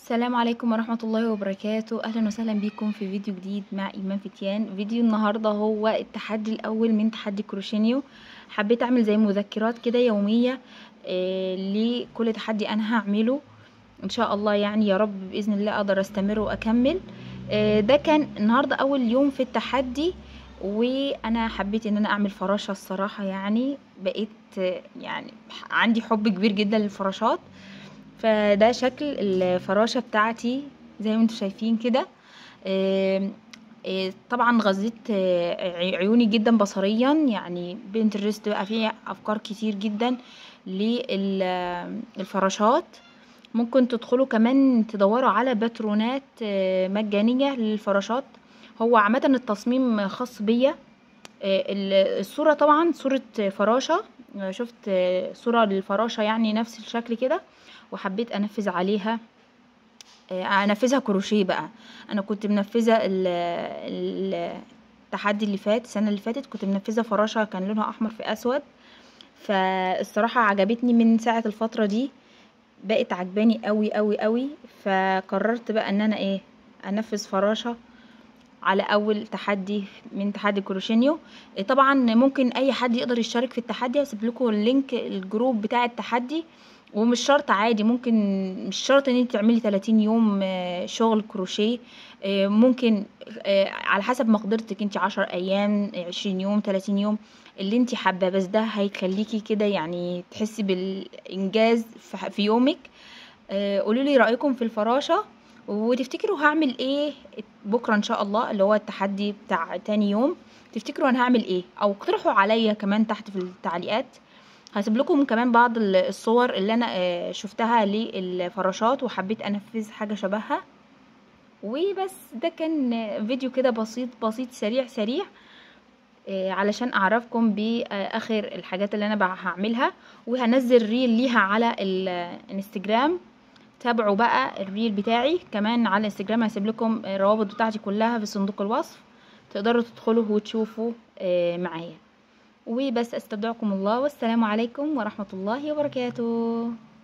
السلام عليكم ورحمة الله وبركاته أهلا وسهلا بيكم في فيديو جديد مع إيمان فتيان فيديو النهاردة هو التحدي الأول من تحدي كروشينيو حبيت أعمل زي مذكرات كده يومية آه لكل تحدي أنا هعمله إن شاء الله يعني يا رب بإذن الله أقدر أستمر وأكمل آه ده كان النهاردة أول يوم في التحدي وانا حبيت ان انا اعمل فراشة الصراحة يعني بقيت آه، يعني عندي حب كبير جدا للفراشات فده شكل الفراشة بتاعتي زي ما انتم شايفين كده آم، آه، طبعا غذيت آه، عي- عيوني جدا بصريا يعني بنترست بقى فيه افكار كتير جدا للفراشات ممكن تدخلوا كمان تدوروا على باترونات آه، مجانية للفراشات هو عامة التصميم خاص بيا آه، ال- الصورة طبعا صورة فراشة آه، شفت آه، صورة للفراشة يعني نفس الشكل كده وحبيت انفذ عليها آه، انفذها كروشيه بقى انا كنت منفذه ال- ال- التحدي اللي فات السنه اللي فاتت كنت منفذه فراشه كان لونها احمر في اسود فالصراحه عجبتني من ساعه الفتره دي بقت عجباني قوي قوي قوي فقررت بقى ان انا ايه انفذ فراشه على اول تحدي من تحدي كروشينيو إيه طبعا ممكن اي حد يقدر يشارك في التحدي هسيب لكم اللينك الجروب بتاع التحدي ومش شرط عادي ممكن مش شرط ان انت تعملي 30 يوم آه، شغل كروشيه آه، ممكن آه، على حسب مقدرتك انت 10 ايام 20 يوم 30 يوم اللي انت حابه بس ده هيخليكي كده يعني تحسي بالانجاز في في يومك قولوا لي رايكم في الفراشه وتفتكروا هعمل ايه بكره ان شاء الله اللي هو التحدي بتاع تاني يوم تفتكروا انا هعمل ايه او اقترحوا عليا كمان تحت في التعليقات هسيب لكم كمان بعض ال- الصور اللي انا آه، شفتها للفراشات وحبيت انفذ حاجه شبهها وبس ده كان فيديو كده بسيط بسيط سريع سريع آه، علشان اعرفكم باخر الحاجات اللي انا بقى هعملها وهنزل ريل ليها على الانستجرام تابعوا بقى الريل بتاعي كمان على الانستجرام هسيب لكم الروابط بتاعتي كلها في صندوق الوصف تقدروا تدخلوا وتشوفوا آه، معايا وبس استودعكم الله والسلام عليكم ورحمة الله وبركاته